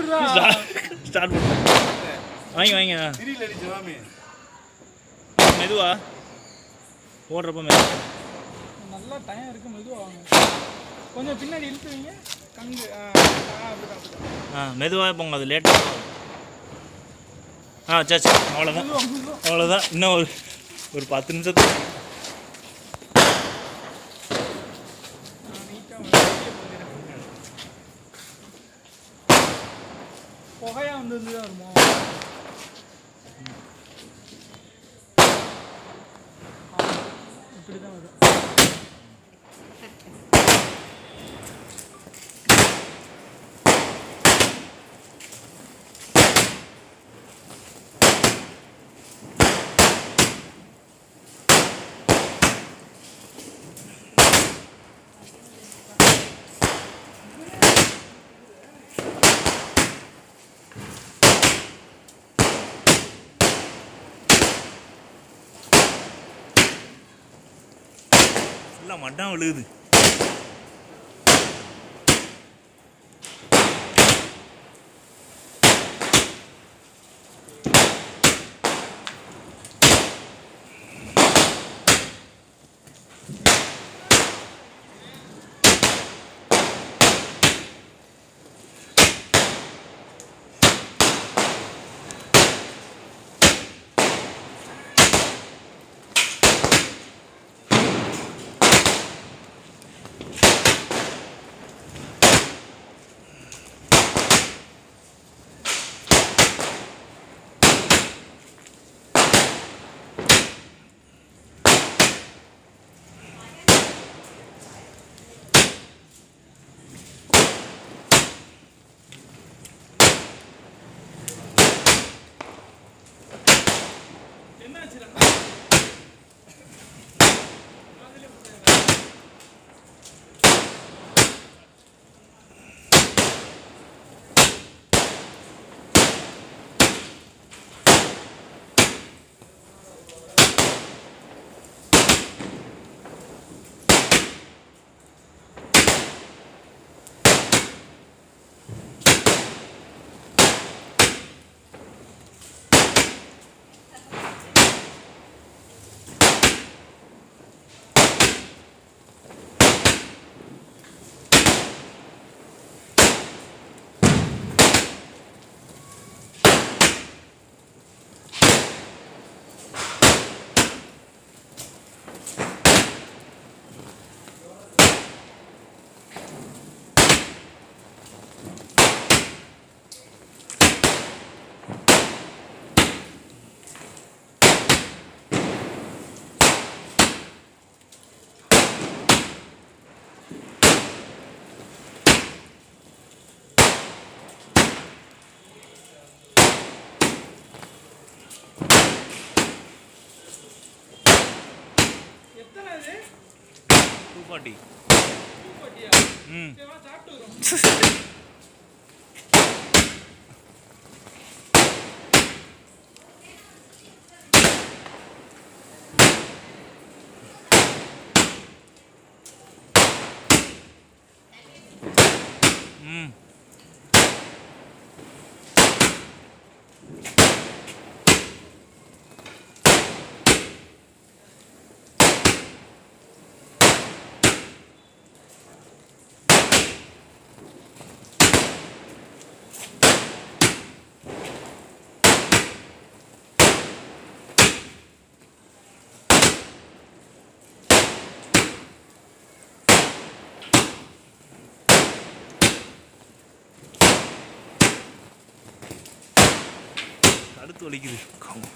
விடுறா ஸ்டார்ட் பண்ணு வாங்கி வாங்க தெரியல நீ ஜவாமி மெதுவா ஓடுறப்ப மெதுவா நல்லா டைம் இருக்கு மெதுவா வாங்க கொஞ்சம் பின்னாடி இழுத்து வைங்க கங்கு ஆ, ஆ, அப்படிதான் அப்படிதான் ஆ மெதுவாக போங்க அது லேட்டாக ஆ சரி சரி அவ்வளோதான் மெதுவா மெதுவா அவ்வளோதான் இன்னும் ஒரு ஒரு பத்து நிமிஷத்துக்கு நான் நீட்டா வந்து வெளியே போயிடுறேன். புகையா வந்தது தான் வருமா இப்படி தான் வரும் ஃபுல்லாக மட்டம் விழுகுது என்னாச்சுடா எத்தனை இது டூ ஃபார்ட்டி டூ பட்டியா ம் சரி வா சாப்பிட்டு வரோம் ம் அடுத்து வலிக்குது காம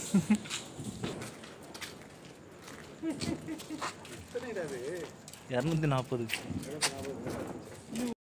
இரநூத்தி நாற்பது